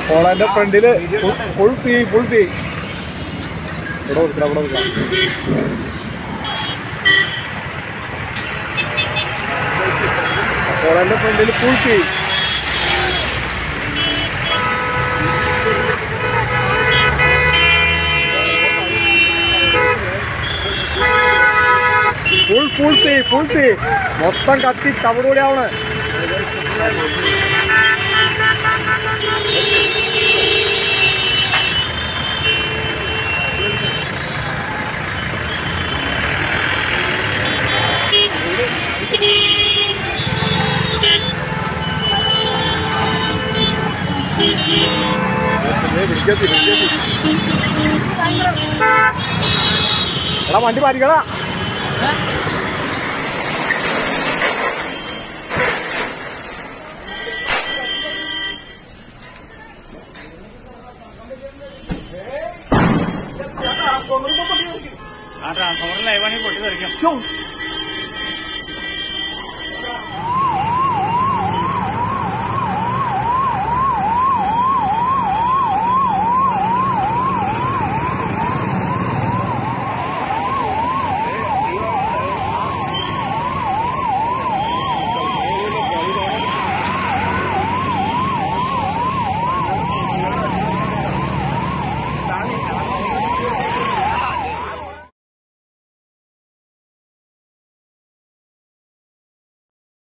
ഓളന്റെ ഫ്രണ്ടില് ഫുൾ തീ ഫുൾ തീ ഇവിടെ കൊടുക്കാം ഇവിടെ കൊടുക്കാം ഓളന്റെ ഫ്രണ്ടില് ഫുൾ തീ ഫുൾ ഫുൾ തീ ഫുൾ തീ മൊത്തം കത്തി തവിടുകൂടി ആവണേ പിടിക്കത്തി പിടിക്കത്തി എടാ വണ്ടി പാരിക്കടാ ആ ട്രാൻസ്ഫോമർ ലൈവാണെങ്കിൽ പൊട്ടി തെറിക്കും